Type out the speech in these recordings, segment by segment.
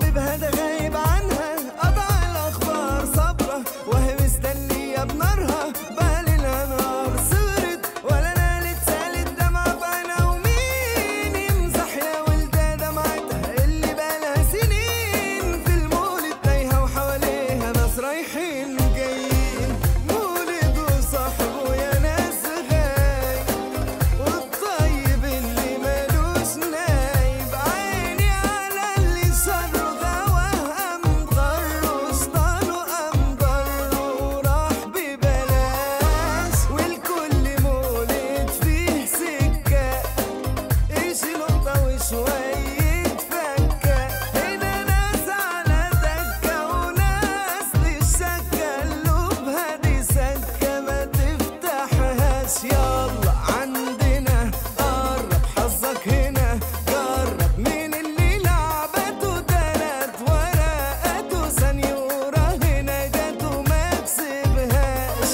حبيبها ده غايب عنها قطع الاخبار صبره وهي مستنيه بنارها بالنا نار صغرت ولا نالت سالت دمعة في عينها ومين يمسح يا ولدة دمعتها اللي بقالها سنين في المولد تايهة وحواليها ناس رايحين جايين مولد وصاحبه يا ناس غايب والطيب اللي مالوش نايب عيني على اللي شره غواها مضره شطانه قام ضره راح ببلاش والكل مولد فيه سكة ايش نقطة وشوية فكة هنا ناس على دكة وناس للشكة قلوبها دي سكة ما تفتحهاش يلا عندنا قرب حظك هنا جرب مين اللي لعبته تلات ورقاته سنيورة هنا جت وما تسيبهاش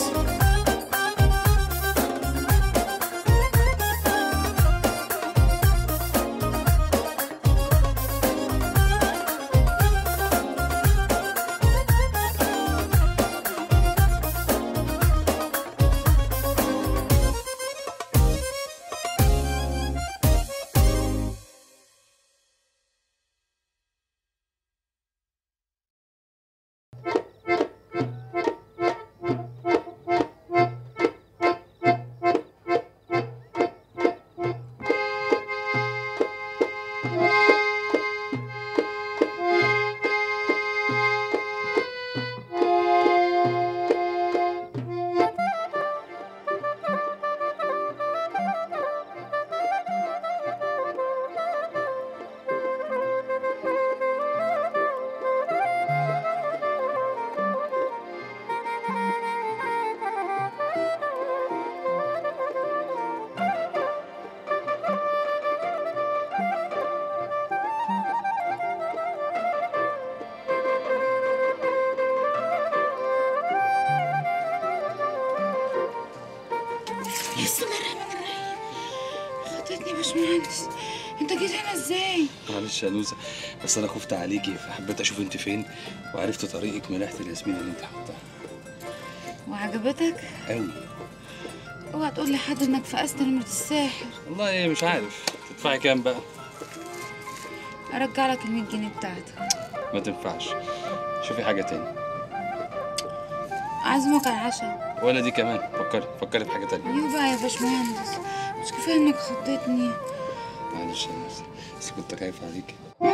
بسم الله الرحمن الرحيم خطتني يا باشمهندس انت جيت هنا ازاي؟ معلش يا نوسة بس انا خفت عليكي فحبيت اشوف انت فين وعرفت طريقك من ريحه الياسمين اللي انت حاطاها وعجبتك؟ قوي اوعى تقول لحد انك فقست نمرة الساحر والله مش عارف تدفعي كام بقى ارجع لك ال 100 جنيه بتاعتك ما تنفعش شوفي حاجه تاني اعزمك على العشاء ولا دي كمان فكري فكري في حاجه تانية يو بقى يا باشمهندس مش كفايه انك خضتني معلش يا نوسة بس كنت خايف عليكي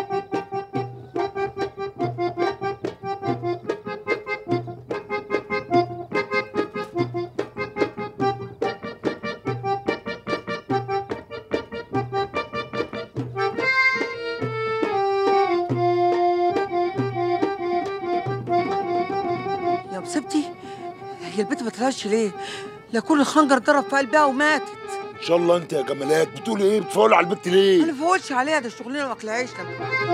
يا مصيبتي هي البنت ما طلعتش ليه؟ لا كل الخنجر ضرب في قلبها وماتت ان شاء الله انت يا جمالات بتقولي ايه بتفولوا على البت ليه انا فولش عليها ده شغلنا واكل عيشنا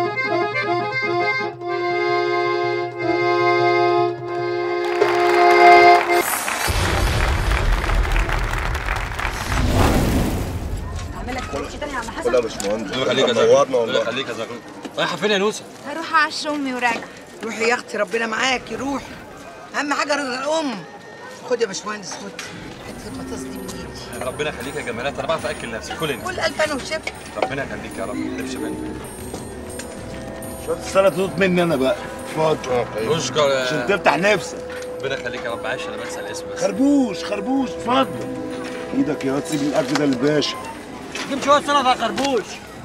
اعمل لك كوتش تاني يا عم حسن ولا يا باشمهندس الله يخليك يا نورنا زغلول الله والله يخليك يا زغلول رايحه فين يا نوسة هروح اعشر امي وراجع روحي يا اختي ربنا معاكي روحي اهم حاجه رضا الام خد يا باشمهندس خد حته البطاطس دي من ايدي ربنا يخليك يا جمالات انا بعرف اكل نفسي كل انت كل الف انا وشفا ربنا يخليك يا رب ما تقلبش مني شويه السلطه تدوت مني انا بقى اتفضل اشكر عشان تفتح نفسك ربنا يخليك يا رب عايش انا بنسى الاسم بس خربوش خربوش اتفضل ايدك يا واد سيب الاكل ده للباشا جيب شويه سلطه خربوش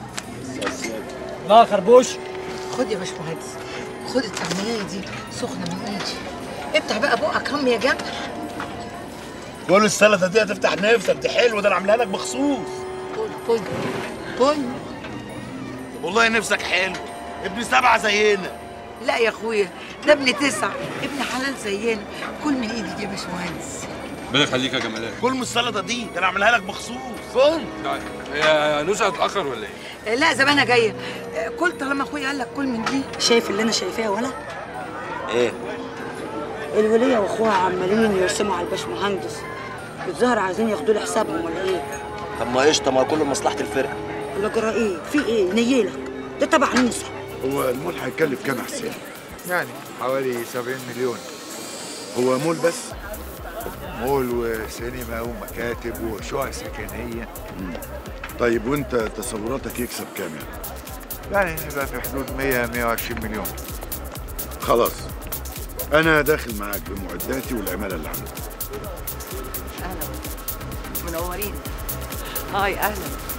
لا خربوش خد يا باشمهندس خد الطعميه دي سخنه من ايدي افتح بقى بقك هم يا جمل كل السلطه دي هتفتح نفسك دي حلوه ده انا عاملها لك مخصوص كل كل كل والله نفسك حلو ابن سبعه زينا لا يا اخويا ده ابن تسعه ابن حلال زينا كل من ايدي دي يا باشمهندس ربنا يخليك يا جمالات كل من السلطه دي ده انا عاملها لك مخصوص كل هي نوسة هتأخر ولا ايه؟ آه، لا زمانها جايه آه، كل طالما اخويا قال لك كل من دي شايف اللي انا شايفاه ولا ايه الوليه واخوها عمالين يرسموا على الباشمهندس الظاهر عايزين ياخدوا لي حسابهم ولا ايه طب ما قشطه ما كله مصلحه الفرقه ولا جرى ايه في ايه نيلك ده تبع نوسه هو المول هيكلف كام يا حسين؟ يعني حوالي 70 مليون هو مول بس؟ مول وسينما ومكاتب وشقق سكنيه طيب وانت تصوراتك يكسب كام يعني؟ يعني يبقى في حدود 100 120 مليون خلاص انا داخل معاك بمعداتي والعماله اللي عندي اهلا منورين هاي اهلا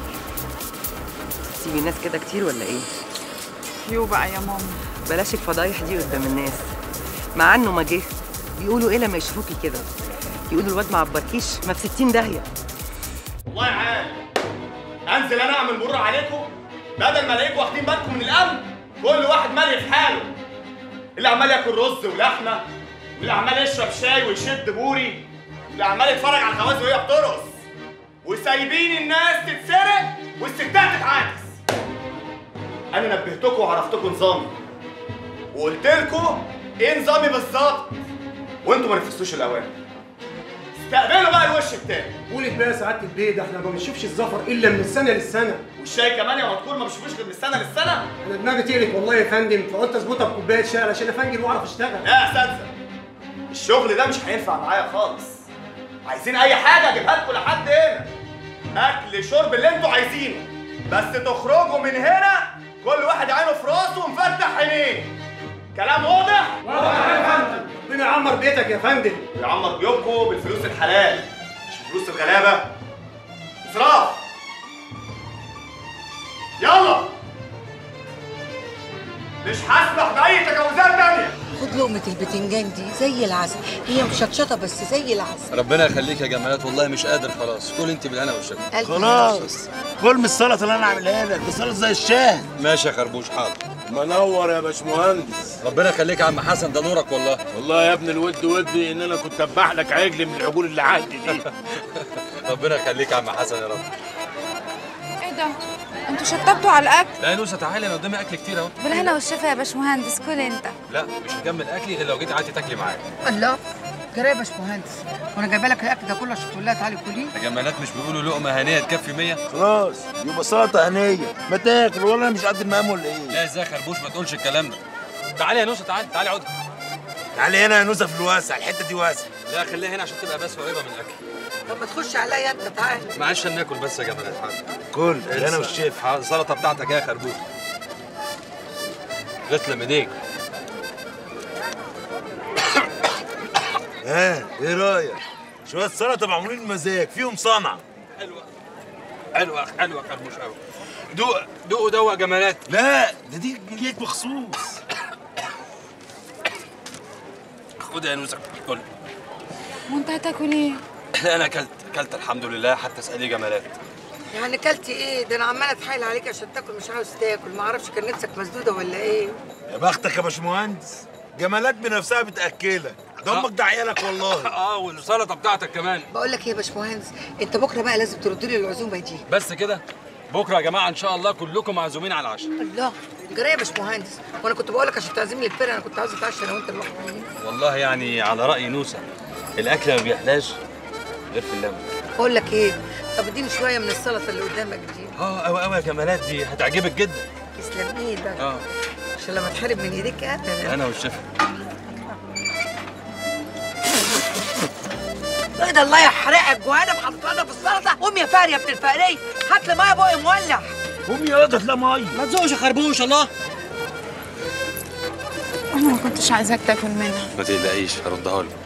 سيبي الناس كده كتير ولا ايه يو بقى يا ماما بلاش الفضايح دي قدام الناس مع انه ما جه بيقولوا ايه لما يشوفوكي كده يقولوا الواد ما عبركيش ما في 60 داهيه والله عال انزل انا اعمل مرور عليكم بدل ما الاقيكم واخدين بالكم من الامن كل واحد مالي في حاله اللي عمال ياكل رز ولحمه واللي عمال يشرب شاي ويشد بوري واللي عمال يتفرج على الخواذ وهي بترقص وسايبين الناس تتسرق والستات تتعاكس انا نبهتكم وعرفتكم نظامي وقلت لكم ايه نظامي بالظبط وانتوا ما نفذتوش الاوامر استقبلوا بقى الوش التاني قولت بقى يا سعاده البيه ده احنا ما بنشوفش الزفر الا من السنه للسنه والشاي كمان يا مذكور ما بشوفوش غير من السنه للسنه انا دماغي تقلت والله يا فندم فقلت اظبطها بكوبايه شاي علشان افنجل واعرف اشتغل لا يا اساتذه الشغل ده مش هينفع معايا خالص عايزين اي حاجه اجيبها لكم لحد هنا اكل شرب اللي انتوا عايزينه بس تخرجوا من هنا كل واحد عينه في راسه ومفتح عينيه كلام واضح؟ واضح يا فندم ربنا يعمر بيتك يا فندم ويعمر جيوبكم بالفلوس الحلال مش بفلوس الغلابه اسراف يلا مش هسمح باي تجاوزات تانيه خد لقمه البتنجان دي زي العسل هي مشطشطه بس زي العسل ربنا يخليك يا جمالات والله مش قادر خلاص كل انت بالهنا والشفا ألف خلاص كل من السلطه اللي انا عاملها لك دي سلطه زي الشاه ماشي يا خربوش حاضر منور يا باشمهندس ربنا يخليك يا عم حسن ده نورك والله والله يا ابن الود ودي ان انا كنت اذبح لك عجل من العجول اللي عندي دي ربنا يخليك يا عم حسن يا رب ايه ده انتوا شطبتوا على الاكل لا يا نوسه تعالي انا قدامي اكل كتير اهو بالهنا والشفا يا باشمهندس كل انت لا مش هكمل اكلي غير لو جيتي قعدتي تاكلي معايا الله جرى يا باشمهندس وانا جايبه لك الاكل ده كله عشان تقول لها تعالي كلي يا جمالات مش بيقولوا لقمه هنيه تكفي 100 خلاص يبقى سلطه هنيه ما تاكل ولا انا مش قد المقام ولا ايه لا ازاي يا خربوش ما تقولش الكلام ده تعالي يا نوسه تعالي تعالي اقعدي تعالي هنا يا نوسه في الواسع الحته دي واسع لا خليها هنا عشان تبقى بس قريبه من الاكل طب ما تخش عليا انت تعالى معلش ناكل بس يا جمالات حاضر كل انا والشيف حاضر، السلطه بتاعتك يا خربوش تسلم ايديك ها ايه رايك شويه سلطه معمولين بمزاج فيهم صنعه حلوه حلوه حلوه خربوش قوي دوق دوقوا دوق يا جمالات لا ده دي جيت مخصوص خد يا نوسه كل وانت هتاكل ايه انا اكلت اكلت الحمد لله حتى اسالي جمالات يعني كلتي ايه ده انا عماله اتحايل عليك عشان تاكل مش عاوز تاكل ما اعرفش كان نفسك مسدوده ولا ايه يا بختك يا باشمهندس جمالات بنفسها بتاكلك ده امك ده عيالك والله اه والسلطه بتاعتك كمان بقول لك ايه يا باشمهندس انت بكره بقى لازم ترد لي العزومه دي بس كده بكره يا جماعه ان شاء الله كلكم معزومين على العشاء الله جرى يا باشمهندس وانا كنت بقول لك عشان تعزمني الفرقه انا كنت عاوز اتعشى انا وانت لوحدنا والله يعني على راي نوسه الاكل ما بيحلاش غير في اللمه بقول لك ايه طب اديني شويه من السلطه اللي قدامك دي اه قوي قوي يا جمالات دي هتعجبك جدا تسلم ايدك اه عشان لما تحرم من ايديك ابدا انا والشيف ايه ده الله يحرقك جوانا حاطط لنا في السلطه قوم يا فاري يا ابن الفقريه هات لي ميه بقى مولع قوم يا واد لا ميه ما تزوقش يا خربوش الله انا ما كنتش عايزاك تاكل منها ما تقلقيش هردها لك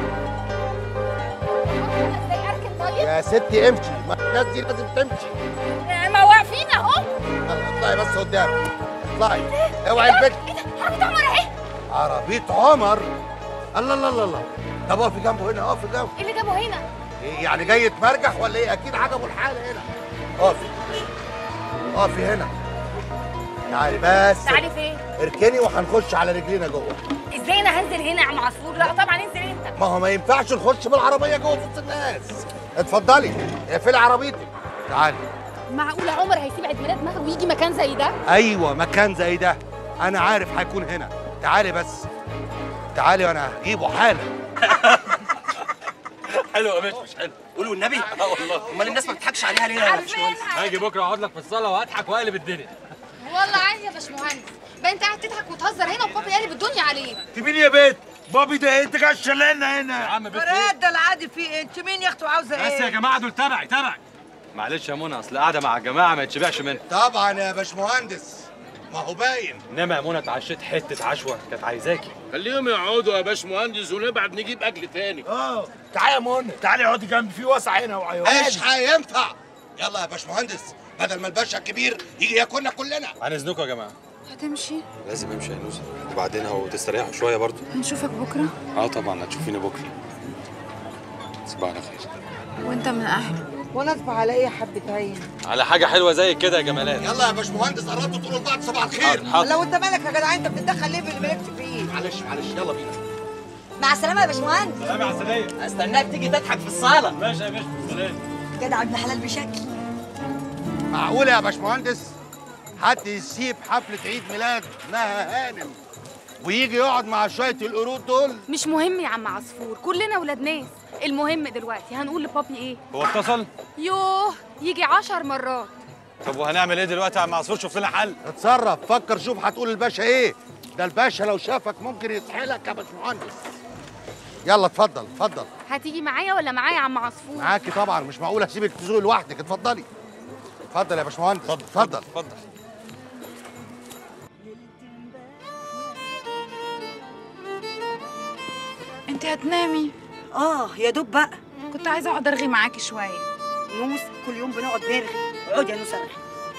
يا ستي امشي ما الناس دي لازم تمشي ما واقفين اهو اطلعي بس قدام اطلعي اوعي البيت عربية عمر اهي عربية عمر الله الله الله الله طب اقفي جنبه هنا اقفي جنبه ايه اللي جابه هنا؟ إيه يعني جاي يتمرجح ولا ايه اكيد عجبه الحال هنا اقفي اقفي هنا تعالي بس تعالي فين؟ اركني وهنخش على رجلينا جوه ازاي انا هنزل هنا يا عم عصفور؟ لا طبعا انزل انت ما هو ما ينفعش نخش بالعربيه جوه في وسط الناس اتفضلي اقفلي عربيتك تعالي معقولة عمر هيسيب عيد ميلاد مها ويجي مكان زي ده؟ ايوه مكان زي ده انا عارف هيكون هنا تعالي بس تعالي وانا هجيبه حالا حلو يا باشا مش حلو قولوا النبي اه والله امال الناس ما بتضحكش عليها ليه يا باشمهندس هاجي بكره اقعد لك في الصاله واضحك واقلب الدنيا والله عادي يا باشمهندس بقى انت قاعد تضحك وتهزر هنا وبابي قالب الدنيا عليك انت مين يا بيت بابي ده إيه؟ انت جاي شلنا هنا يا عم مراد ده العادي في ايه انت مين يا اختي وعاوزه ايه بس يا جماعه دول تبعي تبعي معلش يا منى اصل قاعده مع الجماعه ما يتشبعش منها طبعا يا باشمهندس ما هو باين انما يا منى اتعشيت حته عشوه كانت عايزاكي خليهم يقعدوا يا باشمهندس ونبعد نجيب اكل تاني اه تعالى يا منى تعالى اقعدي جنبي في وسع هنا وعيون مش هينفع يلا يا باشمهندس بدل ما الباشا الكبير يجي ياكلنا كلنا عن اذنكم يا جماعه هتمشي لازم امشي يا نوسه وبعدين اهو تستريحوا شويه برضه هنشوفك بكره اه طبعا هتشوفيني بكره صباح الخير وانت من اهله وانا اصبح على ايه يا حبه عين على حاجه حلوه زي كده يا جمالات يلا يا باشمهندس قربتوا تقولوا لبعض صباح الخير لو انت مالك يا جدع انت بتتدخل ليه في اللي مالكش فيه معلش معلش يلا بينا مع السلامه يا باشمهندس سلام على السلامه استناك تيجي تضحك في الصاله ماشي يا باشا سلام جدع ابن حلال بشكل معقولة يا باشمهندس حد يسيب حفلة عيد ميلاد نهى هانم ويجي يقعد مع شوية القرود دول مش مهم يا عم عصفور كلنا ولاد ناس المهم دلوقتي هنقول لبابي ايه هو اتصل يوه يجي عشر مرات طب وهنعمل ايه دلوقتي يا عم عصفور شوف لنا حل اتصرف فكر شوف هتقول للباشا ايه ده الباشا لو شافك ممكن يسحلك يا باشمهندس يلا اتفضل اتفضل هتيجي معايا ولا معايا يا عم عصفور معاكي طبعا مش معقول اسيبك تزوقي لوحدك اتفضلي اتفضل يا باشمهندس اتفضل اتفضل انت هتنامي اه يا دوب بقى كنت عايزه اقعد ارغي معاكي شويه نوس كل يوم بنقعد نرغي اقعدي يا نوس ارغي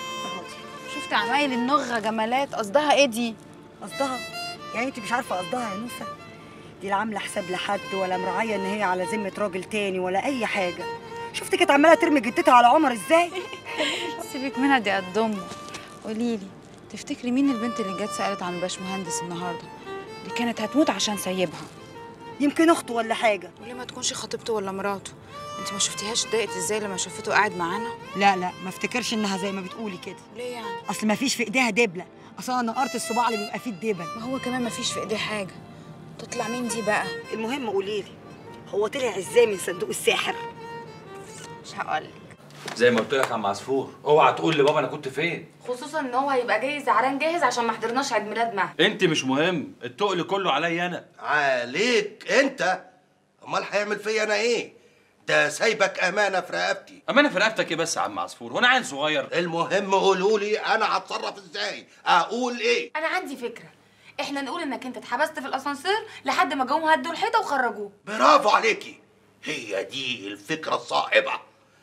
شفت عمايل النغه جمالات قصدها ايه دي قصدها يعني انت مش عارفه قصدها يا نوسه دي لا عامله حساب لحد ولا مراعيه ان هي على ذمه راجل تاني ولا اي حاجه شفت كانت عماله ترمي جدتها على عمر ازاي سيبك منها دي قد امه قولي لي تفتكري مين البنت اللي جت سالت عن باشمهندس النهارده دي كانت هتموت عشان سايبها يمكن اخته ولا حاجه وليه ما تكونش خطيبته ولا مراته انت ما شفتيهاش اتضايقت ازاي لما شافته قاعد معانا لا لا ما افتكرش انها زي ما بتقولي كده ليه يعني اصل ما فيش في ايديها دبله اصل انا نقرت الصباع اللي بيبقى فيه الدبل ما هو كمان ما فيش في ايديه حاجه تطلع مين دي بقى المهم قولي لي هو طلع ازاي من صندوق الساحر مش هقولك زي ما قلت لك يا عم عصفور اوعى تقول لبابا انا كنت فين خصوصا ان هو هيبقى جاي زعلان جاهز عشان ما حضرناش عيد ميلاد مها انت مش مهم التقل كله عليا انا عليك انت امال هيعمل فيا انا ايه ده سايبك امانه في رقبتي امانه في رقبتك ايه بس يا عم عصفور وانا عيل صغير المهم قولوا لي انا هتصرف ازاي اقول ايه انا عندي فكره احنا نقول انك انت اتحبست في الاسانسير لحد ما جم هدوا الحيطه وخرجوه برافو عليكي هي دي الفكره الصائبه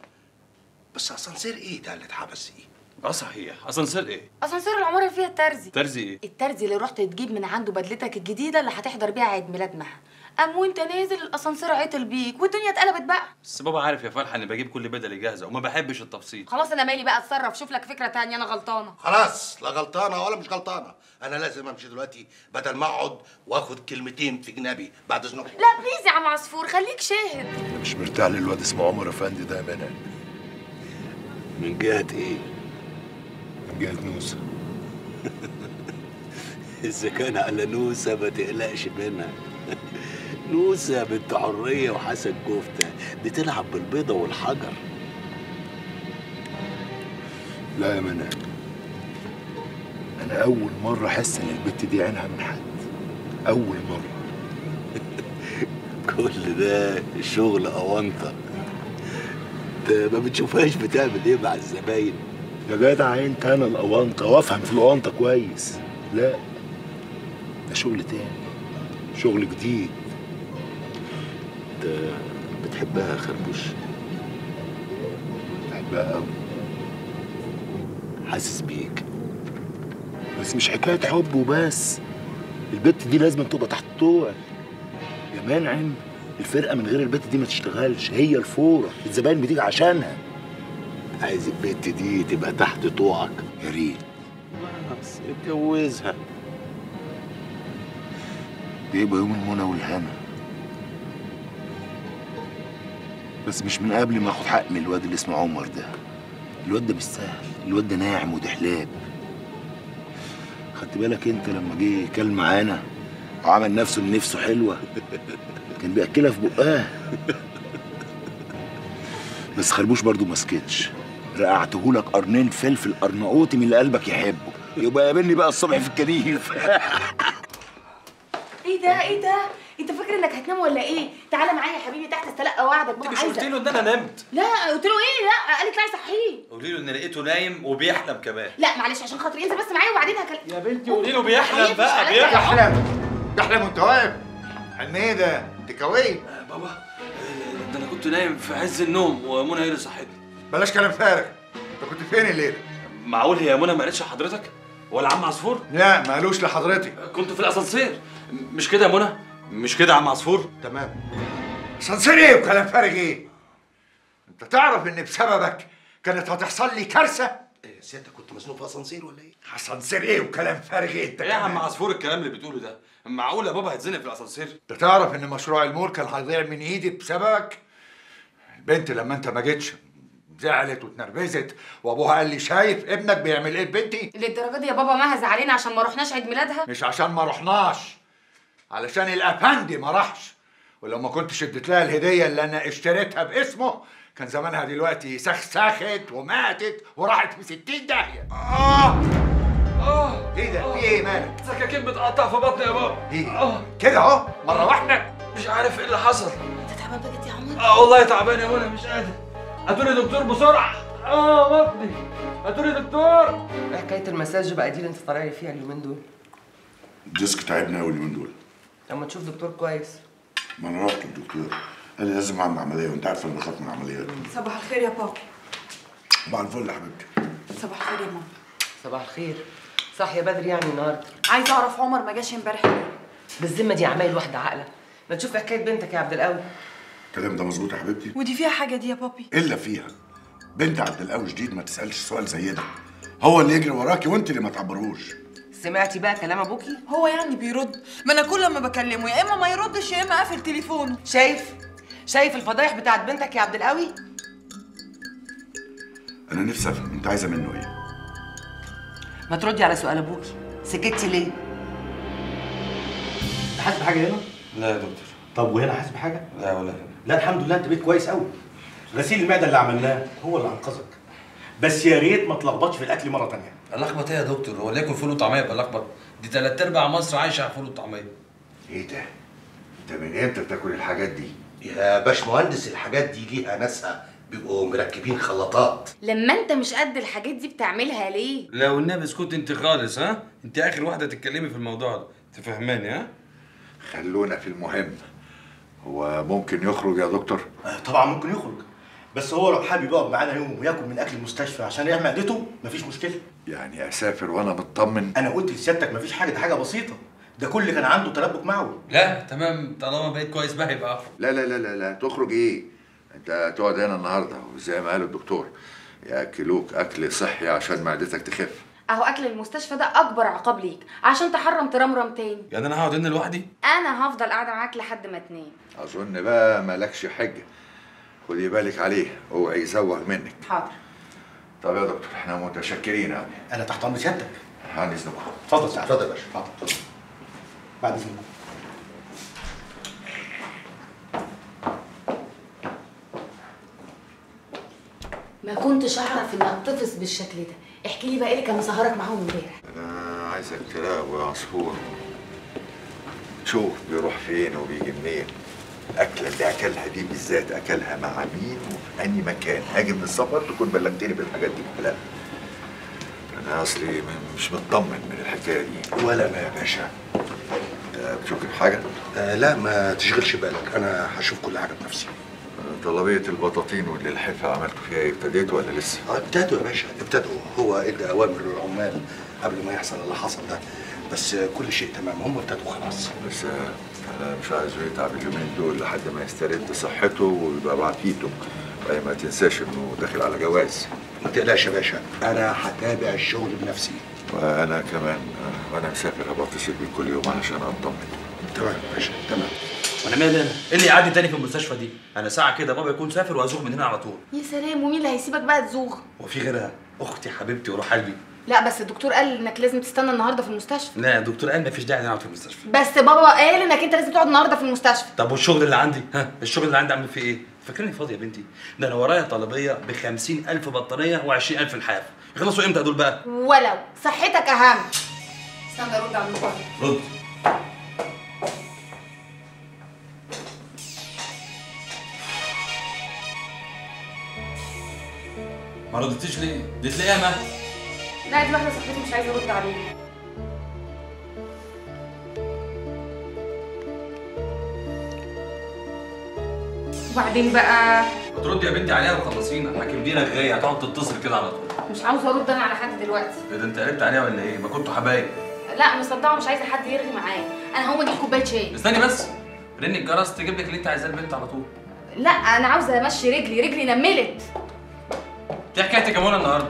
بس اسانسير ايه ده اللي اتحبس ايه اه صحيح اسانسير ايه اسانسير العماره اللي فيها الترزي ترزي ايه الترزي اللي رحت تجيب من عنده بدلتك الجديده اللي هتحضر بيها عيد ميلاد مها قام وانت نازل الاسانسير عطل بيك والدنيا اتقلبت بقى بس بابا عارف يا فرحه اني بجيب كل بدل جاهزه وما بحبش التفصيل خلاص انا مالي بقى اتصرف شوف لك فكره تانية انا غلطانه خلاص لا غلطانه ولا مش غلطانه انا لازم امشي دلوقتي بدل ما اقعد واخد كلمتين في جنابي بعد اذنكم لا بليز يا عم عصفور خليك شاهد انا مش مرتاح للواد اسمه عمر افندي ده يا منى من جهة ايه؟ من جهه نوسه إذا كان على نوسة ما تقلقش منها نوسة بنت حرية وحسن كفتة بتلعب بالبيضة والحجر لا يا منى انا اول مره احس ان البت دي عينها من حد اول مره كل ده شغل أونطة انت ما بتشوفهاش بتعمل ايه مع الزباين يا جدع انت انا الاونطه وافهم في الاونطه كويس لا ده شغل تاني شغل جديد انت بتحبها يا خربوش بحبها قوي حاسس بيك بس مش حكايه حب وبس البت دي لازم تبقى تحت طوعك يا منعم الفرقه من غير البت دي ما تشتغلش هي الفوره الزباين بتيجي عشانها عايز البت دي تبقى تحت طوعك يا ريت خلاص اتجوزها بيبقى يوم المنى والهنا بس مش من قبل ما اخد حق من الواد اللي اسمه عمر ده الواد ده مش سهل الواد ده ناعم ودحلاب خدت بالك انت لما جه كل معانا وعمل نفسه ان نفسه حلوه كان بياكلها في بقاه بس خربوش برضو ما سكتش رقعتهولك قرنين فلفل قرنقوطي من اللي قلبك يحبه يبقى قابلني بقى الصبح في الكنيف ايه ده ايه ده انت فاكر انك هتنام ولا ايه تعالى معايا يا حبيبي تحت استلقى وعدك انت بابا مش قلت عايزك. له ان انا نمت لا قلت له ايه لا قال لك لا صحيه قولي له ان لقيته نايم وبيحلم كمان لا معلش عشان خاطري انزل بس معايا وبعدين هكلم يا بنتي قولي له بيحلم هيقفش بقى عليا. بيحلم تحلم وانت واقف حميده تكوي بابا ده انا كنت نايم في عز النوم ومنى هي اللي صحتني بلاش كلام فارغ انت كنت فين الليله معقول هي منى ما قالتش لحضرتك ولا عم عصفور لا ما قالوش لحضرتك كنت في الاسانسير مش كده يا منى مش كده يا عم عصفور تمام اسانسير ايه وكلام فارغ ايه انت تعرف ان بسببك كانت هتحصل لي كارثه إيه سيادتك كنت مزنوق في اسانسير ولا ايه؟ اسانسير ايه وكلام فارغ ايه انت ايه يا عم كمان؟ عصفور الكلام اللي بتقوله ده معقول يا بابا هيتزنق في الاسانسير انت تعرف ان مشروع المول كان هيضيع من ايدي بسببك البنت لما انت ما جيتش زعلت واتنرفزت وابوها قال لي شايف ابنك بيعمل ايه بنتي للدرجه دي يا بابا مهز علينا عشان ما رحناش عيد ميلادها مش عشان ما رحناش علشان الافندي ما راحش ولو ما كنتش اديت لها الهديه اللي انا اشتريتها باسمه كان زمانها دلوقتي سخسخت وماتت وراحت في 60 داهيه اه اه ايه ده في ايه مالك سكاكين بتقطع في بطني يا بابا ايه كده اهو مره واحده مش عارف ايه اللي حصل انت تعبان بجد يا عمر اه والله تعبان يا منى مش قادر هاتولي دكتور بسرعه اه بطني هاتولي دكتور ايه حكايه المساج بقى دي اللي انت طالع لي فيها اليومين دول الديسك تعبني قوي اليومين دول لما تشوف دكتور كويس ما انا رحت للدكتور قال لي لازم اعمل عمليه وانت عارف انا بخاف من العمليات صباح الخير يا بابا صباح الفل يا حبيبتي صباح الخير يا ماما صباح الخير صاحيه بدري يعني النهارده عايزه اعرف عمر ما جاش امبارح ليه بالذمه دي عمايل واحده عاقله ما تشوف حكايه بنتك يا عبد القوي الكلام ده مظبوط يا حبيبتي ودي فيها حاجه دي يا بابي الا فيها بنت عبد القوي جديد ما تسالش سؤال زي ده هو اللي يجري وراكي وانت اللي ما تعبرهوش سمعتي بقى كلام ابوكي هو يعني بيرد ما انا كل ما بكلمه يا اما ما يردش يا اما قافل تليفونه شايف شايف الفضايح بتاعت بنتك يا عبد القوي انا نفسي افهم انت عايزه منه ايه ما تردي على سؤال ابوكي سكتي ليه حاسس بحاجه هنا؟ لا يا دكتور طب وهنا حاسس بحاجه؟ لا ولا لا الحمد لله انت بقيت كويس قوي غسيل المعده اللي عملناه هو اللي انقذك بس يا ريت ما تلخبطش في الاكل مره تانية لخبط ايه يا دكتور هو اللي ياكل فول وطعميه يبقى لخبط دي تلات ارباع مصر عايشه على فول وطعميه ايه ده انت من امتى بتاكل الحاجات دي يا باشمهندس الحاجات دي ليها ناسها بيبقوا مركبين خلاطات لما انت مش قد الحاجات دي بتعملها ليه لا والنبي اسكت انت خالص ها انت اخر واحده تتكلمي في الموضوع ده انت فاهماني ها خلونا في المهم هو ممكن يخرج يا دكتور طبعا ممكن يخرج بس هو لو حابب يقعد معانا يوم وياكل من اكل المستشفى عشان يريح معدته مفيش مشكله يعني اسافر وانا مطمن انا قلت لسيادتك مفيش حاجه دي حاجه بسيطه ده كل اللي كان عنده تلبك معوي لا تمام طالما بقيت كويس بقى يبقى اخرج لا لا لا لا لا تخرج ايه انت هتقعد هنا النهارده وزي ما قال الدكتور ياكلوك اكل صحي عشان معدتك تخف اهو اكل المستشفى ده اكبر عقاب ليك عشان تحرم ترمرم تاني يعني انا هقعد هنا لوحدي انا هفضل قاعده معاك لحد ما تنام اظن بقى مالكش حجه خدي بالك عليه اوعي يزوغ منك حاضر طب يا دكتور احنا متشكرين قوي انا تحت امر سيادتك عن اذنكم اتفضل سعد اتفضل يا باشا اتفضل بعد اذنكم ما كنتش اعرف انك تفص بالشكل ده احكي لي بقى ايه اللي كان مسهرك معاهم امبارح انا عايزك تراقب يا عصفور شوف بيروح فين وبيجي منين الاكله اللي اكلها دي بالذات اكلها مع مين وفي انهي مكان هاجي من السفر تكون بلغتني بالحاجات دي كلها انا اصلي م- مش مطمن من الحكايه دي ولا ما يا باشا انت بتشك في حاجه آه لا ما تشغلش بالك انا هشوف كل حاجه بنفسي طلبيه البطاطين واللحفه عملتوا فيها ايه ابتديتوا ولا لسه آه، ابتدوا يا باشا ابتدوا هو ادى اوامر للعمال قبل ما يحصل اللي حصل ده بس آه، كل شيء تمام هم ابتدوا خلاص بس آه، انا مش عايزه يتعب اليومين دول لحد ما يسترد صحته ويبقى بعافيته وأي ما تنساش انه داخل على جواز ما تقلقش يا باشا انا هتابع الشغل بنفسي وانا كمان آه، وانا مسافر هبقى اتصل بيك كل يوم علشان اطمن تمام يا باشا تمام وانا مالي انا ايه اللي يقعدني تاني في المستشفى دي انا ساعه كده بابا يكون سافر وهزوغ من هنا على طول يا سلام ومين اللي هيسيبك بقى تزوغ هو في غيرها اختي حبيبتي وروح قلبي لا بس الدكتور قال انك لازم تستنى النهارده في المستشفى لا الدكتور قال مفيش داعي نقعد في المستشفى بس بابا قال انك انت لازم تقعد النهارده في المستشفى طب والشغل اللي عندي ها الشغل اللي عندي اعمل فيه ايه فاكرني فاضي يا بنتي ده انا ورايا طلبيه ب ألف بطانيه و20000 لحاف يخلصوا امتى دول بقى ولو صحتك اهم استنى ارد على الموبايل رد ما ردتيش ليه؟ دي تلاقيها مهد لا دي واحده صاحبتي مش عايزه ارد عليها وبعدين بقى ما تردي يا بنتي عليها وخلصينا الحاكم دي رغايه هتقعد تتصل كده على طول مش عاوزه ارد انا على حد دلوقتي ايه ده انت قلبت عليها ولا ايه؟ ما كنتوا حبايب لا مصدعه مش عايزه حد يرغي معايا انا هقوم اجيب كوبايه شاي استني بس رن الجرس تجيب لك اللي انت عايزاه البنت على طول لا انا عاوزه امشي رجلي رجلي نملت دي حكايتك يا منى النهارده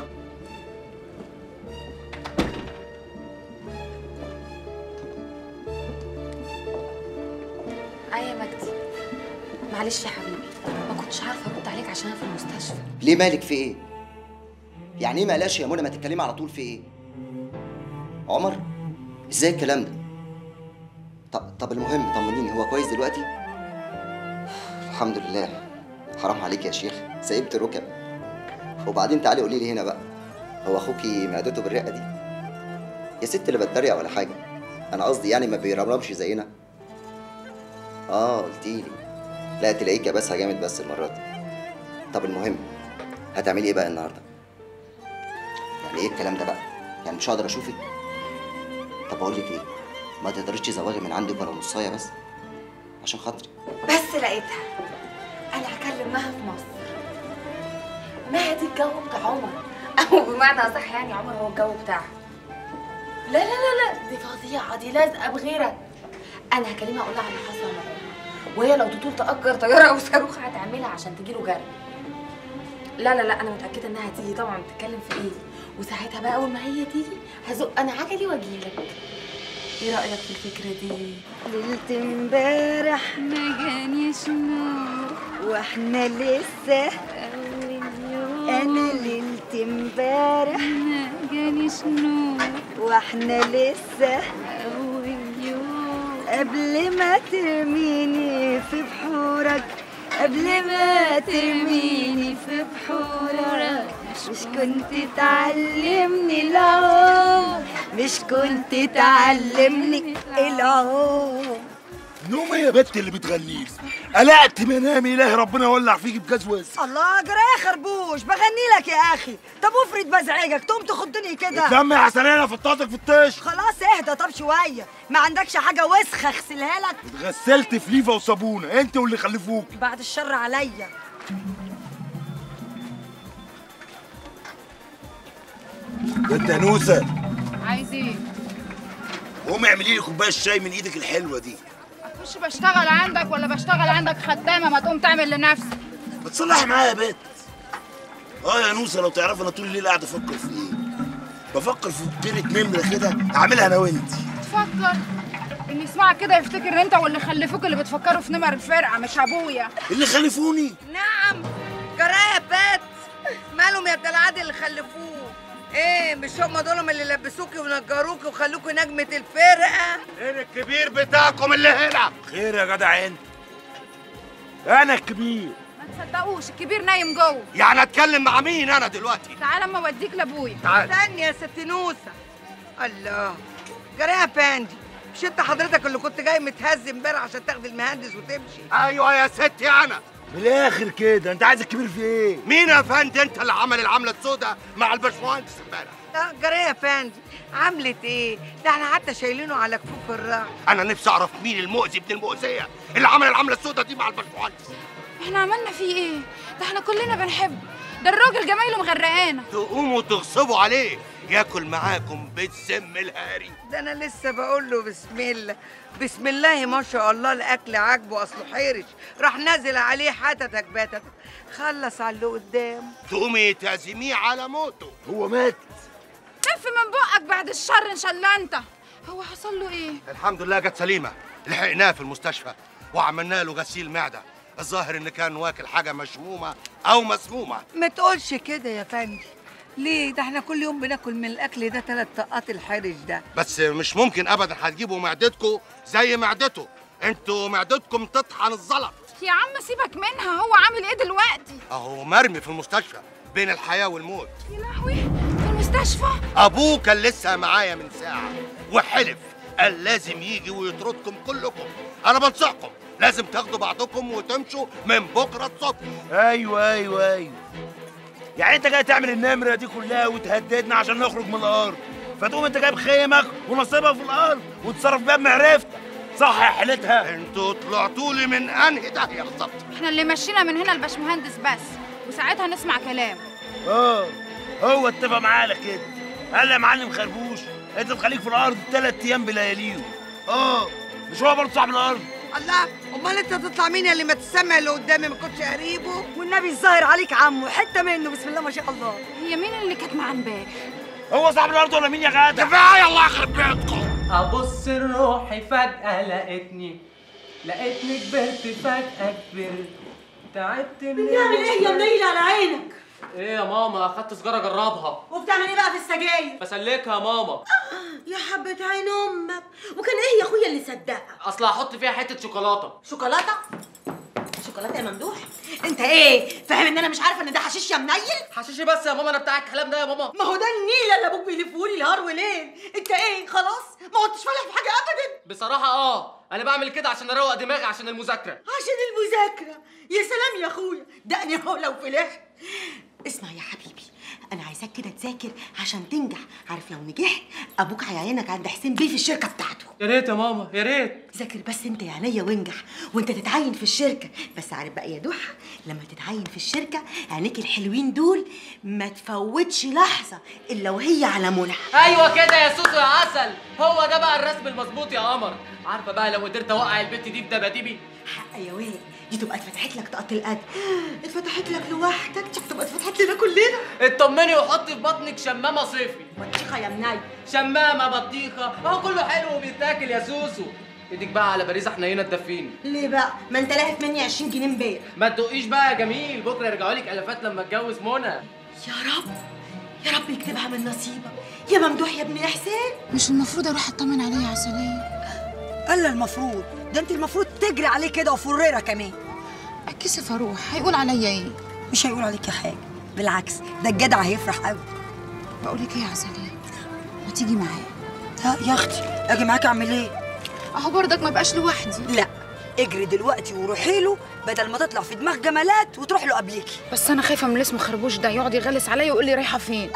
ايه يا مجدي معلش يا حبيبي ما كنتش عارفه ارد عليك عشان انا في المستشفى ليه مالك في ايه؟ يعني ايه مقلاش يا منى ما تتكلمي على طول في ايه؟ عمر؟ ازاي الكلام ده؟ طب طب المهم طمنيني هو كويس دلوقتي؟ الحمد لله حرام عليك يا شيخ سيبت الركب وبعدين تعالي قولي لي هنا بقى هو اخوكي معدته بالرقه دي يا ست اللي بتريق ولا حاجه انا قصدي يعني ما بيرمرمش زينا اه قلتيلي لا تلاقيك كبسها جامد بس المره دي طب المهم هتعملي ايه بقى النهارده يعني ايه الكلام ده بقى يعني مش هقدر اشوفك طب اقول لك ايه ما تقدريش تزوغي من عندك ولا نصايه بس عشان خاطري بس لقيتها انا هكلم مها في مصر مها دي الجو بتاع عمر او بمعنى اصح يعني عمر هو الجو بتاعها لا لا لا لا دي فظيعه دي لازقه بغيرك انا هكلمها اقول لها على اللي حصل مع عمر وهي لو تطول تاجر طياره او صاروخ هتعملها عشان تجيله جري لا لا لا انا متاكده انها هتيجي طبعا بتتكلم في ايه وساعتها بقى اول ما هي تيجي هزق انا عجلي واجيلك ايه رايك في الفكره دي ليلة امبارح ما جانيش نور واحنا لسه انا ليلة امبارح ما جانيش نور واحنا لسه قبل ما ترميني في بحورك قبل ما ترميني في بحورك مش كنت تعلمني العوم مش كنت تعلمني العوم نوم يا بت اللي بتغنيش قلقت منامي اله ربنا يولع فيك بجاز واسع الله جرى يا خربوش بغني لك يا اخي طب افرض بزعجك تقوم تخضني كده اتلم يا حسنين فطاطك في الطش خلاص اهدى طب شويه ما عندكش حاجه وسخه اغسلها لك اتغسلت في ليفه وصابونه انت واللي خلفوك بعد الشر عليا انت يا نوسه عايز ايه؟ قومي اعملي لي كوبايه شاي من ايدك الحلوه دي مش بشتغل عندك ولا بشتغل عندك خدامه ما تقوم تعمل لنفسك بتصلحي معايا يا بت اه يا نوسه لو تعرفي انا طول الليل قاعد افكر في ايه بفكر في كبيرة نمره كده اعملها انا وانت تفكر اللي يسمعك كده يفتكر ان انت واللي خلفوك اللي بتفكروا في نمر الفرقه مش ابويا اللي خلفوني نعم جرايه بات مالهم يا ابن العادل اللي خلفوه ايه مش هم دول اللي لبسوكي ونجروكي وخلوكي نجمة الفرقة فين الكبير بتاعكم اللي هنا خير يا جدع انت انا الكبير ما تصدقوش الكبير نايم جوه يعني اتكلم مع مين انا دلوقتي تعال اما اوديك لابويا تعال. استني يا ست نوسة الله جرايه باندي مش انت حضرتك اللي كنت جاي متهز امبارح عشان تاخد المهندس وتمشي ايوه يا ستي انا من الاخر كده انت عايز الكبير في ايه مين يا فندم انت اللي عمل العمله السوداء مع الباشمهندس امبارح لا جرايه باندي عملت ايه ده احنا حتى شايلينه على كفوف الراحة انا نفسي اعرف مين المؤذي ابن المؤذيه اللي عمل العمله السوداء دي مع الباشمهندس احنا عملنا فيه ايه ده احنا كلنا بنحبه ده الراجل جمايله مغرقانا تقوموا تغصبوا عليه ياكل معاكم بالسم الهاري ده انا لسه بقول له بسم الله بسم الله ما شاء الله الاكل عاجبه اصله حرش راح نازل عليه حتتك باتتك خلص على اللي قدام تقومي تعزميه على موته هو مات خف من بقك بعد الشر ان شاء الله انت هو حصل له ايه الحمد لله جت سليمه لحقناه في المستشفى وعملنا له غسيل معده الظاهر ان كان واكل حاجه مشمومه او مسمومه ما تقولش كده يا فندي ليه ده احنا كل يوم بناكل من الاكل ده ثلاث طاقات الحرش ده بس مش ممكن ابدا هتجيبوا معدتكم زي معدته انتوا معدتكم تطحن الزلط يا عم سيبك منها هو عامل ايه دلوقتي اهو مرمي في المستشفى بين الحياه والموت يا لهوي في المستشفى ابوه كان لسه معايا من ساعه وحلف قال لازم يجي ويطردكم كلكم انا بنصحكم لازم تاخدوا بعضكم وتمشوا من بكره الصبح ايوه ايوه ايوه يعني انت جاي تعمل النمره دي كلها وتهددنا عشان نخرج من الارض فتقوم انت جايب خيمك ونصيبها في الارض وتصرف بيها بمعرفتك صح يا حيلتها انتوا طلعتوا لي من انهي داهيه بالظبط احنا اللي مشينا من هنا الباشمهندس بس وساعتها نسمع كلام اه هو اتفق معاه على كده قال لي يا معلم خربوش انت تخليك في الارض ثلاث ايام بلياليهم اه مش هو برضه صاحب الارض الله امال انت تطلع مين يا اللي ما تسمع اللي قدامي ما كنتش قريبه والنبي الظاهر عليك عمو حته منه بسم الله ما شاء الله هي مين اللي كانت معاه امبارح هو صاحب الارض ولا مين يا جدع كفايه الله يخرب بيتكم ابص لروحي فجأة لقيتني لقيتني كبرت فجأة كبرت تعبت من بتعمل ايه يا منيل على عينك ايه يا ماما اخدت سجارة جربها وبتعمل ايه بقى في السجاير بسلكها يا ماما يا حبة عين امك وكان ايه يا اخويا اللي صدقك اصل هحط فيها حتة شوكولاتة شوكولاته شوكولاته يا ممدوح انت ايه فاهم ان انا مش عارفه ان ده حشيش يا منيل حشيشي بس يا ماما انا بتاع الكلام ده يا ماما ما هو ده النيله اللي ابوك بيلفهولي نهار وليل انت ايه خلاص ما كنتش فالح في حاجه ابدا بصراحة اه انا بعمل كده عشان اروق دماغي عشان المذاكرة عشان المذاكره يا سلام يا اخويا دقني اهو لو فلحت اسمع يا حبيبي انا عايزاك كده تذاكر عشان تنجح عارف لو نجحت ابوك هيعينك عند حسين بيه في الشركه بتاعته يا ريت يا ماما يا ريت ذاكر بس انت يا عينيا وانجح وانت تتعين في الشركه بس عارف بقى يا دوحه لما تتعين في الشركه عينيك الحلوين دول ما تفوتش لحظه الا وهي على منى ايوه كده يا سوسو يا عسل هو ده بقى الرسم المظبوط يا قمر عارفه بقى لو قدرت اوقع البت دي في دباديبي حق يا واد دي تبقى اتفتحت لك طاقه القد اتفتحت لك لوحدك دي تبقى اتفتحت لنا كلنا اطمني وحطي في بطنك شمامه صيفي بطيخه يا مناي شمامه بطيخه اهو كله حلو وبيتاكل يا سوسو ايدك بقى على باريزه حنينه تدفيني ليه بقى ما انت لاهف مني 20 جنيه امبارح ما تدقيش بقى يا جميل بكره يرجعوا لك الافات لما اتجوز منى يا رب يا رب يكتبها من نصيبك يا ممدوح يا ابن احسان مش المفروض اروح اطمن عليه يا عسلية الا المفروض ده انت المفروض تجري عليه كده وفريره كمان اتكسف اروح هيقول عليا ايه مش هيقول عليكي حاجه بالعكس ده الجدع هيفرح قوي بقول لك ايه يا عسلية ما تيجي معايا ها يا اختي اجي معاكي اعمل ايه اهو برضك ما بقاش لوحدي لا اجري دلوقتي وروحي له بدل ما تطلع في دماغ جمالات وتروح له قبليكي بس انا خايفه من اللي اسمه خربوش ده يقعد يغلس عليا ويقول لي رايحه فين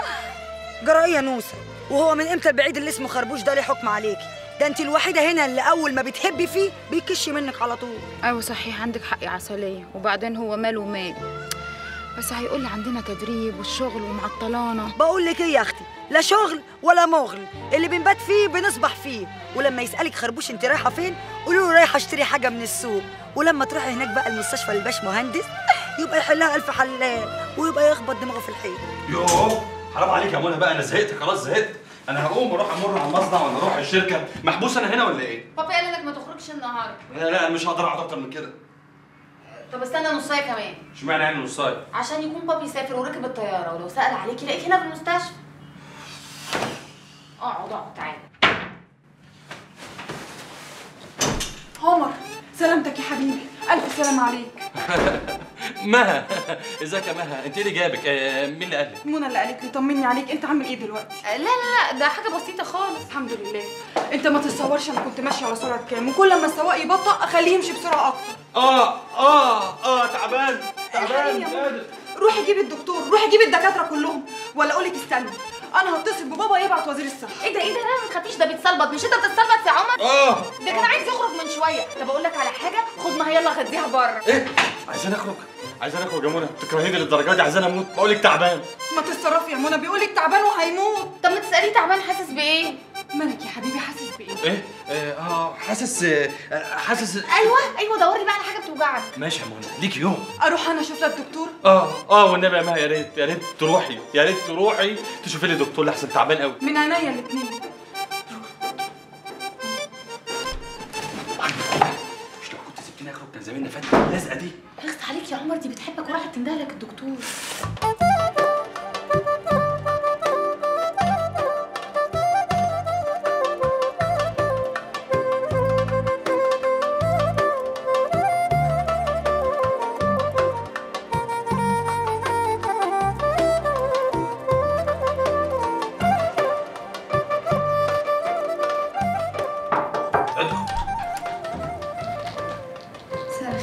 جرى يا نوسه وهو من امتى البعيد اللي اسمه خربوش ده ليه حكم عليكي ده انت الوحيده هنا اللي اول ما بتحبي فيه بيكش منك على طول ايوه صحيح عندك حق يا عسلية وبعدين هو ماله ومالي بس هيقول لي عندنا تدريب والشغل ومعطلانه بقول لك ايه يا اختي لا شغل ولا مغل اللي بنبات فيه بنصبح فيه ولما يسالك خربوش انت رايحه فين قولوا له رايحه اشتري حاجه من السوق ولما تروحي هناك بقى المستشفى للباش مهندس يبقى يحلها الف حلال ويبقى يخبط دماغه في الحيط يوه حرام عليك يا منى بقى انا زهقت خلاص زهقت انا هقوم واروح امر على المصنع ولا اروح الشركه محبوس انا هنا ولا ايه؟ بابا قال لك ما تخرجش النهارده لا لا انا مش هقدر اقعد اكتر من كده طب استنى نصايه كمان اشمعنى يعني نصايه؟ عشان يكون بابي سافر وركب الطياره ولو سال عليك يلاقيك هنا في المستشفى اقعد اقعد تعالى عمر سلامتك يا حبيبي الف سلام عليك مها ازيك يا مها انت ايه اللي جابك آه، مين اللي قال لك؟ منى اللي قالت لي طمني عليك انت عامل ايه دلوقتي لا لا لا ده حاجه بسيطه خالص الحمد لله انت ما تتصورش انا كنت ماشيه على سرعه كام وكل ما السواق يبطأ اخليه يمشي بسرعه اكتر اه اه اه تعبان تعبان روحي جيب الدكتور روحي جيب الدكاتره كلهم ولا اقول لك استني انا هتصل ببابا يبعت وزير الصحه ايه ده ايه ده لا ما تخافيش ده بيتصلبط مش انت بتتصلبط يا عمر اه ده كان عايز يخرج من شويه طب اقول لك على حاجه خد ما يلا خديها بره ايه؟ عايزين اخرج عايزين اخرج يا منى تكرهيني للدرجه دي عايزين اموت بقول لك تعبان ما تتصرفي يا منى بيقول لك تعبان وهيموت طب ما تساليه تعبان حاسس بايه مالك يا حبيبي حاسس بايه ايه؟ اه آه، حاسس آه، حاسس ايوه ايوه دوري بقى على حاجه بتوجعك ماشي يا منى ليك يوم اروح انا اشوف لك دكتور اه اه والنبي يا مها يا ريت يا ريت تروحي يا ريت تروحي تشوفي لي دكتور لحسن تعبان قوي من عينيا الاثنين مش لو كنت سبتني اخرج كان زماننا فات اللزقه دي اخس عليك يا عمر دي بتحبك وراحت تندهلك الدكتور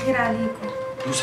الخير عليكم نوسه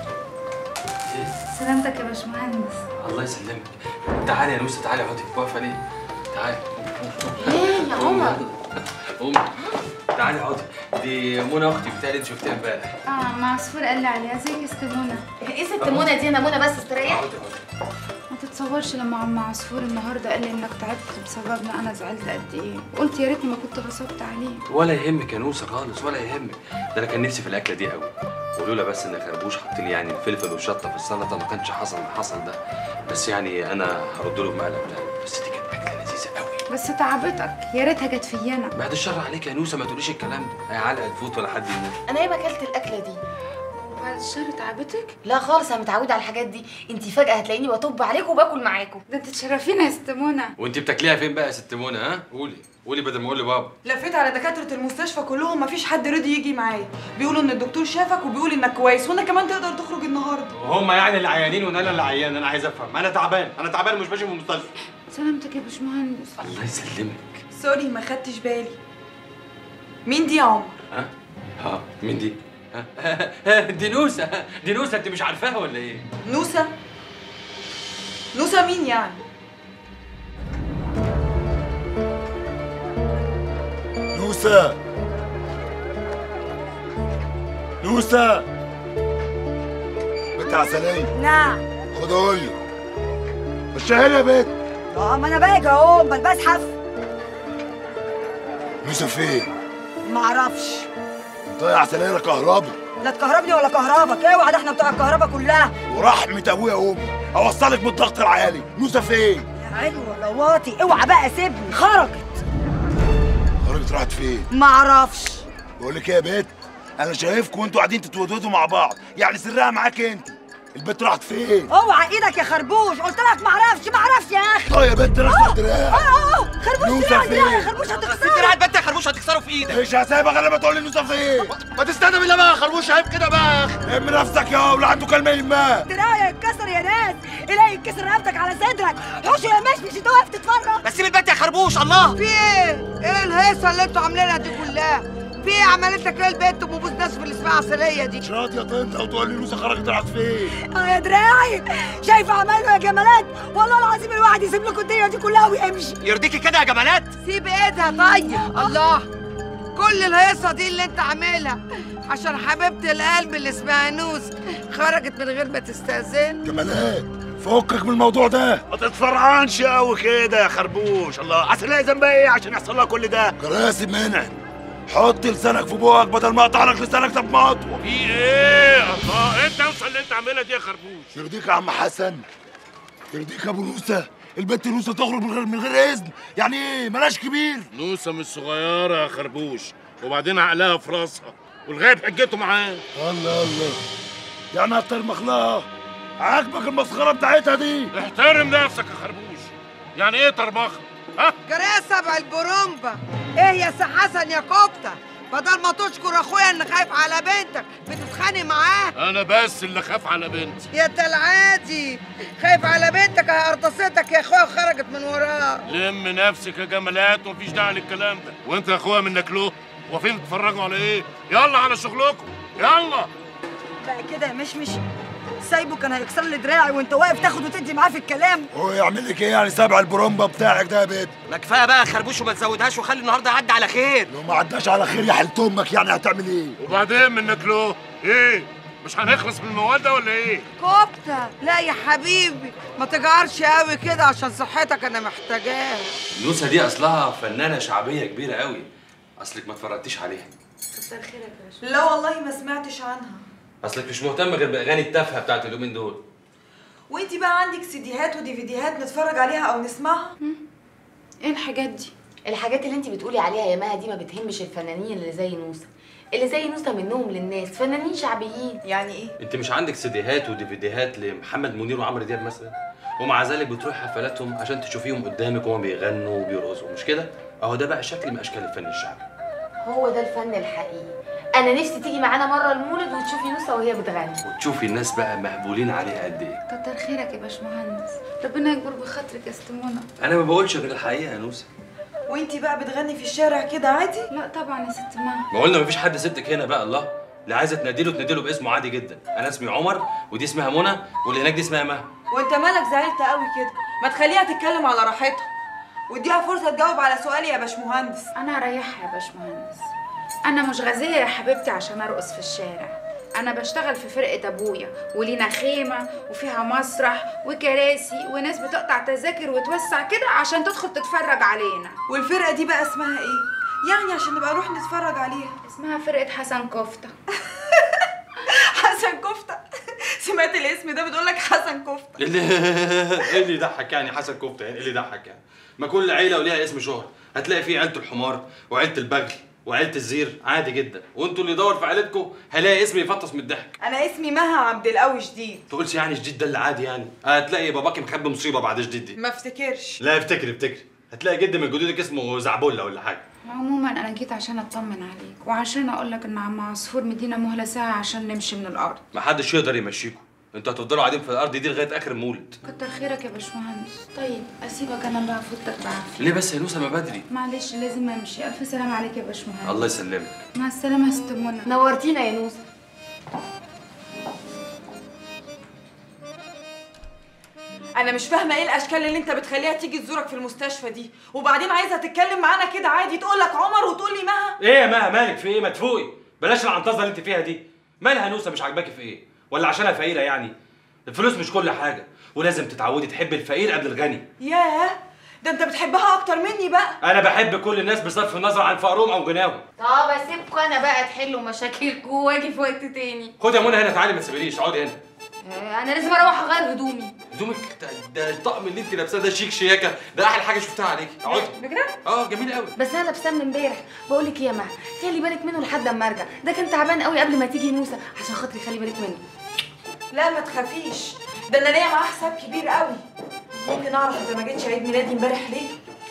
سلامتك يا باشمهندس الله يسلمك تعالي يا نوسه تعالي اقعدي واقفه ليه تعالي ايه يا عمر قومي تعالي اقعدي دي منى اختي بتاعي انت شفتيها امبارح اه مع عصفور قال لي عليها ازيك يا ست منى ايه ست منى دي انا منى بس استريح ما تتصورش لما عم عصفور النهارده قال لي انك تعبت بسببنا انا زعلت قد ايه قلت يا ريتني ما كنت غصبت عليه ولا يهمك يا نوسه خالص ولا يهمك ده انا كان نفسي في الاكله دي قوي ولولا بس ان خربوش حط لي يعني الفلفل والشطه في السلطه ما كانش حصل اللي حصل ده بس يعني انا هرد له بمقلب ده بس دي كانت اكله لذيذه قوي بس تعبتك يا ريتها جت فيا انا بعد الشر عليك يا نوسه ما تقوليش الكلام ده هي علقه تفوت ولا حد يموت انا ايه ما اكلت الاكله دي بعد الشر تعبتك لا خالص انا متعوده على الحاجات دي انت فجاه هتلاقيني بطب عليكم وباكل معاكم ده انت تشرفينا يا ست منى وانت بتاكليها فين بقى يا ست منى ها قولي قولي بدل ما اقول لبابا لفيت على دكاتره المستشفى كلهم مفيش حد رضي يجي معايا بيقولوا ان الدكتور شافك وبيقول انك كويس وانا كمان تقدر تخرج النهارده وهم يعني اللي عيانين وانا اللي عيان انا عايز افهم انا تعبان انا تعبان مش ماشي في المستشفى سلامتك يا باشمهندس الله يسلمك سوري ما خدتش بالي مين دي يا عمر ها ها مين دي ها دي نوسه دي نوسه انت مش عارفاها ولا ايه نوسه نوسه مين يعني نوسة نوسة بنت عسلية نعم خد قول لي مشيها لي يا بنت اه ما انا باجي اهو امال بزحف نوسة فين؟ ما اعرفش انت يا عسلية لا كهربا لا تكهربني ولا كهربك اوعى ده احنا بتوع الكهرباء كلها ورحمة ابويا وامي اوصلك بالضغط العالي نوسة فين؟ يا عيني ولا واطي اوعى بقى سيبني خرجت خرجت راحت فين؟ ما اعرفش بقول لك ايه يا بنت انا شايفكم وانتوا قاعدين تتودودوا مع بعض يعني سرها معاك انت البنت راحت فين؟ اوعى ايدك يا خربوش قلت لك ما اعرفش ما اعرفش يا اخي اه يا بنت راسك دراع اه اه خربوش نوسة دراعي دراعي يا فين؟ خربوش انت هتخسر رايح بنت يا خربوش هتكسره في ايدك مش هسيبك غير لما تقول لي نوسة فين؟ ما تستنى بالله بقى يا خربوش عيب كده بقى ام نفسك يا ولا عنده كلمة يهمها دراعي يتكسر يا ناس الاقي يتكسر رقبتك على صدرك حوش يا مش مش انت واقف تتفرج بس سيب البنت يا خربوش الله في ايه؟ ايه الهيصه اللي انتوا عاملينها دي كلها؟ في ايه عملت لك ايه البنت ام ابوس ناس اللي اسمها عسليه دي؟ مش راضية تنطق وتقول لي نوسة خرجت راحت فين؟ اه يا دراعي شايفه عمايله يا جمالات والله العظيم الواحد يسيب لكم الدنيا دي كلها ويمشي يرضيكي كده يا جمالات سيب ايدها طيب الله كل الهيصه دي اللي انت عاملها عشان حبيبه القلب اللي اسمها نوس خرجت من غير ما تستأذن جمالات فكك من الموضوع ده ما تتفرعنش قوي كده يا خربوش الله عسلية ذنبها ايه عشان يحصل لها كل ده كراسي منع حط لسانك في بوقك بدل ما اقطع لك لسانك ده بمطوه في ايه الله انت اوصل اللي انت عاملها دي يا خربوش يرضيك يا عم حسن يرضيك يا ابو نوسه البنت نوسه تخرج من غير من غير اذن يعني ايه ملاش كبير نوسة مش صغيرة يا خربوش وبعدين عقلها في راسها والغايب حجته معاه الله الله يعني اكتر مخلقه عاجبك المسخره بتاعتها دي احترم نفسك يا خربوش يعني ايه طرمخه ها جريه سبع البرومبا ايه يا سي حسن يا كفته بدل ما تشكر اخويا ان خايف على بنتك بتتخانق معاه انا بس اللي خاف على بنتي يا ده العادي خايف على بنتك هي قرطستك يا اخويا وخرجت من وراه لم نفسك يا جمالات ومفيش داعي للكلام ده وانت يا اخويا منك له واقفين تتفرجوا على ايه يلا على شغلكم يلا بقى كده يا مشمش سايبه كان هيكسر لي دراعي وانت واقف تاخد وتدي معاه في الكلام هو يعمل لك ايه يعني سابع البرومبا بتاعك ده يا بنت ما كفايه بقى يا خربوش وما تزودهاش وخلي النهارده يعدي على خير لو ما عداش على خير يا حلت امك يعني هتعمل ايه وبعدين منك له ايه مش هنخلص من الموال ده ولا ايه كفته لا يا حبيبي ما تجعرش قوي كده عشان صحتك انا محتاجاها نوسه دي اصلها فنانه شعبيه كبيره قوي اصلك ما اتفرجتيش عليها كتر خيرك يا باشا لا والله ما سمعتش عنها اصلك مش مهتم غير باغاني التافهه بتاعت اليومين دول وانتي بقى عندك سيديهات وديفيديهات نتفرج عليها او نسمعها ايه الحاجات دي الحاجات اللي انت بتقولي عليها يا مها دي ما بتهمش الفنانين اللي زي نوسه اللي زي نوسه منهم للناس فنانين شعبيين يعني ايه انت مش عندك سيديهات وديفيديهات لمحمد منير وعمرو دياب مثلا ومع ذلك بتروح حفلاتهم عشان تشوفيهم قدامك وهم بيغنوا وبيرقصوا مش كده اهو ده بقى شكل من اشكال الفن الشعبي هو ده الفن الحقيقي انا نفسي تيجي معانا مره المولد وتشوفي نوسه وهي بتغني وتشوفي الناس بقى مهبولين عليها قد ايه كتر خيرك يا باشمهندس ربنا يكبر بخاطرك يا ست منى انا ما بقولش غير الحقيقه يا نوسه وانتي بقى بتغني في الشارع كده عادي لا طبعا يا ست مها ما قلنا مفيش حد سبتك هنا بقى الله اللي عايزه تناديله تناديله باسمه عادي جدا انا اسمي عمر ودي اسمها منى واللي هناك دي اسمها مها وانت مالك زعلت قوي كده ما تخليها تتكلم على راحتها واديها فرصه تجاوب على سؤالي يا باشمهندس انا هريحها يا باشمهندس انا مش غازيه يا حبيبتي عشان ارقص في الشارع انا بشتغل في فرقه ابويا ولينا خيمه وفيها مسرح وكراسي وناس بتقطع تذاكر وتوسع كده عشان تدخل تتفرج علينا والفرقه دي بقى اسمها ايه يعني عشان نبقى نروح نتفرج عليها اسمها فرقه حسن كفته حسن كفته سمعت الاسم ده بتقول لك حسن كفته اللي ايه اللي يضحك يعني حسن كفته يعني ايه اللي يضحك يعني ما كل عيله وليها اسم شهره هتلاقي فيه عيله الحمار وعيله البغل وعيله الزير عادي جدا وانتوا اللي يدور في عيلتكم هلاقي اسمي يفطس من الضحك انا اسمي مها عبد القوي شديد تقولش يعني جديد ده اللي عادي يعني هتلاقي باباكي مخبي مصيبه بعد جديد دي ما افتكرش لا افتكري افتكري هتلاقي جد من جدودك اسمه زعبله ولا حاجه عموما انا جيت عشان اطمن عليك وعشان اقول لك ان عم عصفور مدينا مهله ساعه عشان نمشي من الارض ما حدش يقدر يمشيكم انتوا هتفضلوا قاعدين في الارض دي لغايه اخر المولد كتر خيرك يا باشمهندس طيب اسيبك انا بقى فوتك بعافيه ليه بس يا نوسه ما بدري معلش لازم امشي الف سلام عليك يا باشمهندس الله يسلمك مع السلامه يا ست منى نورتينا يا نوسه انا مش فاهمه ايه الاشكال اللي انت بتخليها تيجي تزورك في المستشفى دي وبعدين عايزه تتكلم معانا كده عادي تقول لك عمر وتقول لي مها ايه يا مها مالك في ايه ما تفوقي بلاش العنطزه اللي انت فيها دي مالها نوسه مش عاجباكي في ايه ولا عشانها فقيره يعني الفلوس مش كل حاجه ولازم تتعودي تحبي الفقير قبل الغني ياه ده انت بتحبها اكتر مني بقى انا بحب كل الناس بصرف النظر عن فقرهم او غناهم طب اسيبكم انا بقى تحلوا مشاكلكم واجي في وقت تاني خدي يا منى هنا تعالي ما تسيبنيش اقعدي هنا آه، انا لازم اروح اغير هدومي هدومك ده, ده الطقم اللي انت لابساه ده شيك شياكه ده احلى حاجه شفتها عليكي اقعدي بجد اه جميل قوي بس انا لابساه من امبارح بقول لك ايه يا مها خلي بالك منه لحد اما ارجع ده كان تعبان قوي قبل ما تيجي نوسه عشان خاطري خلي بالك منه لا ما تخافيش ده انا ليا معاه حساب كبير قوي ممكن اعرف انت ما جيتش عيد ميلادي امبارح ليه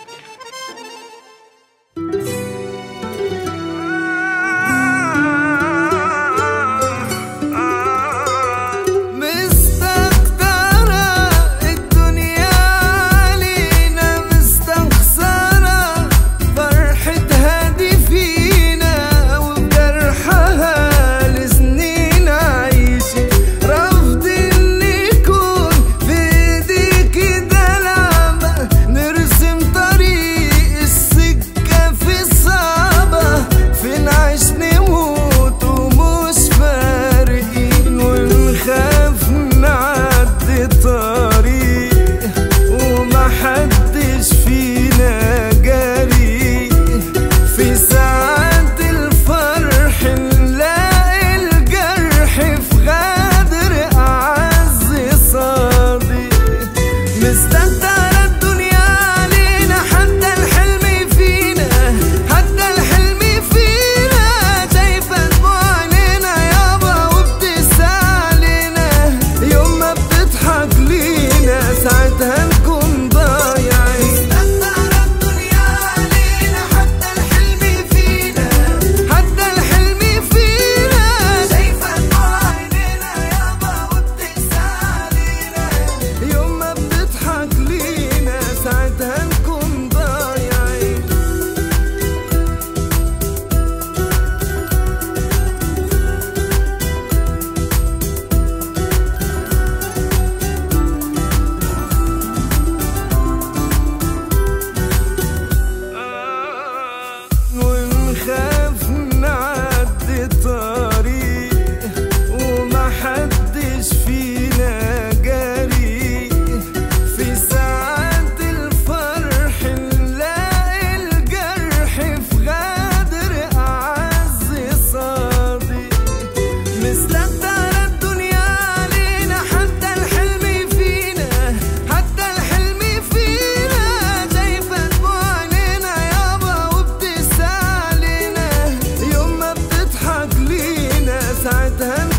مستكترة الدنيا علينا مستخسرة فرحتها دي فينا وجرحها لسنين عايشة رفض ان يكون في ايديكي ده لعبة نرسم طريق السكة في الصعبة فين عايش نموت ومش فارقين ونخاف نعدي طريق ومحدش فينا جريء في ساعات الفرح نلاقي الجرح في غدر أعز صديق مستكترة الدنيا علينا حتى الحلم فينا حتى الحلم فينا شايفة دموع عينينا يابا وبتسألنا يوم ما بتضحك لينا ساعتها نكون ضايعين مستكترة الدنيا علينا حتى الحلم فينا حتى الحلم فينا شايفة دموع عينينا يابا وبتسألنا يوم ما بتضحك لينا ساعتها نكون ضايعين ونخاف نعدي طريق ومحدش فينا جريء في ساعات الفرح نلاقي الجرح في غدر أعز صديق مستكترة الدنيا علينا حتى الحلم فينا حتى الحلم فينا شايفة دموع عينينا يابا وبتسألنا يوم ما بتضحك لينا ساعتها